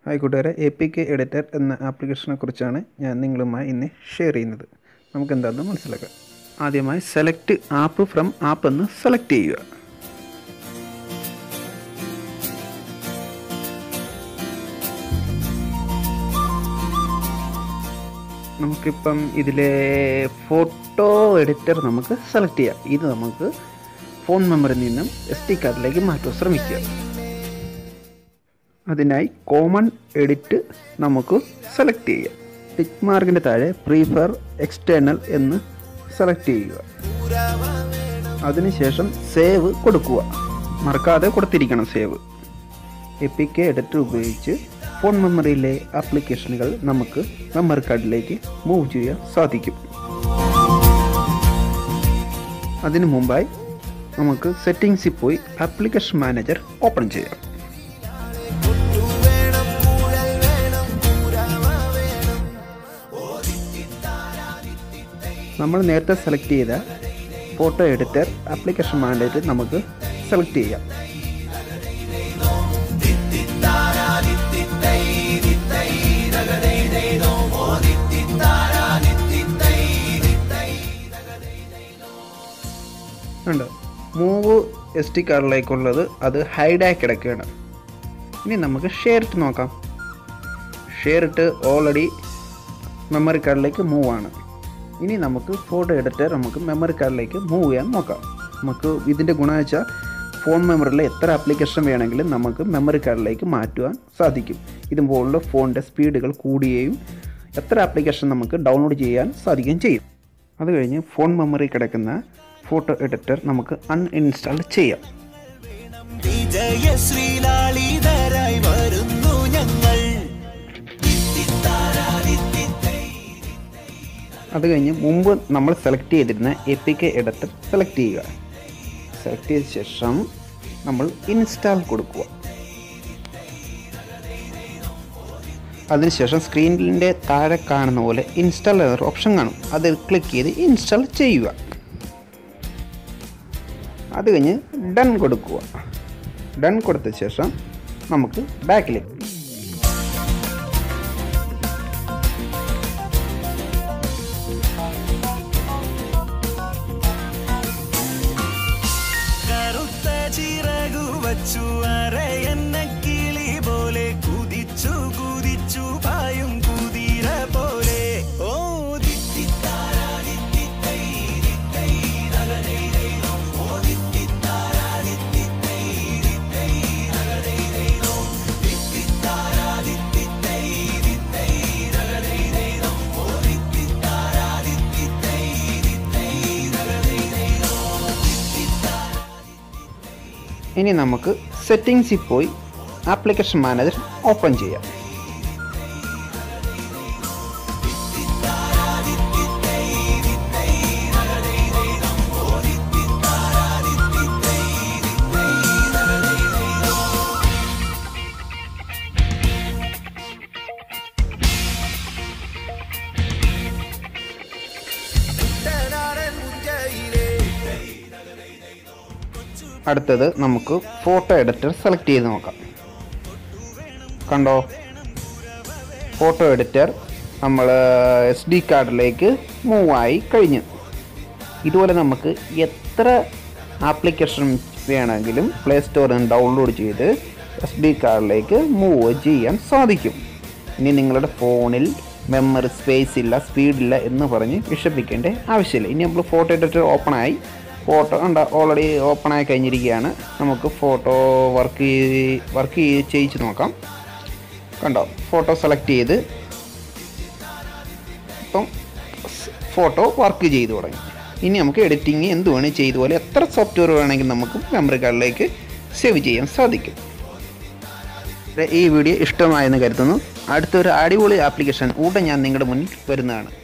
Hi കൂട്ടുകാരെ A P K editor എന്ന ആപ്ലിക്കേഷനെ കുറിച്ചാണ് ഞാൻ നിങ്ങളുമായി ഇന്ന് ഷെയർ ചെയ്യുന്നത് നമുക്ക് എന്താണെന്ന് മനസ്സിലാക്കാം ആദ്യമായി സെലക്ട് ആപ്പ് ഫ്രം ആപ്പ് എന്ന് സെലക്ട് ചെയ്യുക നമുക്കിപ്പം ഇതിലെ ഫോട്ടോ എഡിറ്റർ നമുക്ക് സെലക്ട് ചെയ്യാം ഇത് നമുക്ക് ഫോൺ മെമ്മറിയിൽ നിന്നും എസ് ടി കാർഡിലേക്ക് മാറ്റാൻ ശ്രമിക്കുക അതിനായി കോമൺ എഡിറ്റ് നമുക്ക് സെലക്ട് ചെയ്യാം ടിക്ക് മാർക്കിൻ്റെ താഴെ പ്രീഫർ എക്സ്റ്റേണൽ എന്ന് സെലക്ട് ചെയ്യുക അതിനുശേഷം സേവ് കൊടുക്കുക മറക്കാതെ കൊടുത്തിരിക്കണം സേവ് എപ്പിക്ക് എഡിറ്റർ ഉപയോഗിച്ച് ഫോൺ മെമ്മറിയിലെ ആപ്ലിക്കേഷനുകൾ നമുക്ക് മെമ്മറി കാർഡിലേക്ക് മൂവ് ചെയ്യാൻ സാധിക്കും അതിനു മുമ്പായി നമുക്ക് സെറ്റിങ്സിൽ പോയി ആപ്ലിക്കേഷൻ മാനേജർ ഓപ്പൺ ചെയ്യാം നമ്മൾ നേരത്തെ സെലക്ട് ചെയ്ത ഫോട്ടോ എഡിറ്റർ ആപ്ലിക്കേഷൻ മാനേജർ നമുക്ക് സെലക്ട് ചെയ്യാം ഉണ്ട് മൂവ് എസ് ടി കാർഡിലേക്കുള്ളത് അത് ഹൈഡായി കിടക്കുകയാണ് ഇനി നമുക്ക് ഷെയർ ഇട്ട് നോക്കാം ഷെയർ ഇട്ട് ഓൾറെഡി മെമ്മറി കാർഡിലേക്ക് മൂവ് ആണ് ഇനി നമുക്ക് ഫോട്ടോ എഡിറ്റർ നമുക്ക് മെമ്മറി കാർഡിലേക്ക് മൂവ് ചെയ്യാൻ നോക്കാം നമുക്ക് ഇതിൻ്റെ ഗുണം വെച്ചാൽ ഫോൺ മെമ്മറിയിൽ എത്ര ആപ്ലിക്കേഷൻ വേണമെങ്കിലും നമുക്ക് മെമ്മറി കാർഡിലേക്ക് മാറ്റുവാൻ സാധിക്കും ഇതുപോലുള്ള ഫോണിൻ്റെ സ്പീഡുകൾ കൂടുകയും എത്ര ആപ്ലിക്കേഷൻ നമുക്ക് ഡൗൺലോഡ് ചെയ്യാൻ സാധിക്കുകയും ചെയ്യും അത് കഴിഞ്ഞ് ഫോൺ മെമ്മറി കിടക്കുന്ന ഫോട്ടോ എഡിറ്റർ നമുക്ക് അൺഇൻസ്റ്റാൾ ചെയ്യാം വിജയശ്രീലാളിതരായി വരുന്നു ഞങ്ങൾ അത് കഴിഞ്ഞ് മുമ്പ് നമ്മൾ സെലക്ട് ചെയ്തിരുന്ന A P K editor select ചെയ്യുക സെലക്ട് ചെയ്ത ശേഷം നമ്മൾ ഇൻസ്റ്റാൾ കൊടുക്കുക അതിനുശേഷം സ്ക്രീനിൻ്റെ താഴെ കാണുന്ന പോലെ ഇൻസ്റ്റാൾ എന്നൊരു ഓപ്ഷൻ കാണും അത് ക്ലിക്ക് ചെയ്ത് ഇൻസ്റ്റാൾ ചെയ്യുക അത് കഴിഞ്ഞ് ഡൺ കൊടുക്കുക ഡൺ കൊടുത്ത ശേഷം നമുക്ക് ബാക്കിലേക്ക് കറുത്ത ചിറകു വച്ചു അരയന്ന കിളി പോലെ കുതിച്ചു കുതിച്ചു പായും കുതിര പോലെ ഓ ദിത്തിത്താരാ ദിത്തിത്തൈ ദിത്തൈ നഗരൈരൈരോ. ഓ ദിത്തിത്താരാ ദിത്തിത്തൈ ദിത്തൈ നഗരൈരൈരോ. ദിത്തിത്താരാ ദിത്തിത്തൈ ദിത്തൈ നഗരൈരൈരോ. ഓ ദിത്തിത്താരാ ദിത്തിത്തൈ ദിത്തൈ നഗരൈരൈരോ. ഇനി നമുക്ക് സെറ്റിങ്സിൽ പോയി ആപ്ലിക്കേഷൻ മാനേജർ ഓപ്പൺ ചെയ്യാം കുട്ടനാടൻ മുഞ്ചയിലെ അടുത്തത് നമുക്ക് ഫോട്ടോ എഡിറ്റർ സെലക്ട് ചെയ്ത് നോക്കാം കണ്ടോ ഫോട്ടോ എഡിറ്റർ നമ്മൾ എസ് ഡി കാർഡിലേക്ക് മൂവ് ആയി കഴിഞ്ഞു ഇതുപോലെ നമുക്ക് എത്ര ആപ്ലിക്കേഷൻ വേണമെങ്കിലും പ്ലേ സ്റ്റോറിൽ നിന്ന് ഡൗൺലോഡ് ചെയ്ത് എസ് ഡി കാർഡിലേക്ക് മൂവ് ചെയ്യാൻ സാധിക്കും ഇനി നിങ്ങളുടെ ഫോണിൽ മെമ്മറി സ്പേസ് ഇല്ല സ്പീഡില്ല എന്ന് പറഞ്ഞ് വിഷമിക്കേണ്ട ആവശ്യമില്ല ഇനി നമ്മൾ ഫോട്ടോ എഡിറ്റർ ഓപ്പൺ ആയി ഫോട്ടോ ഉണ്ട് ഓൾറെഡി ഓപ്പൺ ആയി കഴിഞ്ഞിരിക്കുകയാണ് നമുക്ക് ഫോട്ടോ വർക്ക് വർക്ക് ചെയ്യിച്ച് നോക്കാം കണ്ടോ ഫോട്ടോ സെലക്ട് ചെയ്ത് ഇപ്പം ഫോട്ടോ വർക്ക് ചെയ്തു തുടങ്ങി ഇനി നമുക്ക് എഡിറ്റിംഗ് എന്ത് വേണമെങ്കിൽ ചെയ്തു പോലെ എത്ര സോഫ്റ്റ്വെയർ വേണമെങ്കിൽ നമുക്ക് മെമ്മറി കാർഡിലേക്ക് സേവ് ചെയ്യാൻ സാധിക്കും ഈ വീഡിയോ ഇഷ്ടമായെന്ന് കരുതുന്നു അടുത്തൊരു അടിപൊളി ആപ്ലിക്കേഷൻ ഉടൻ ഞാൻ നിങ്ങളുടെ മുന്നിൽ വരുന്നതാണ്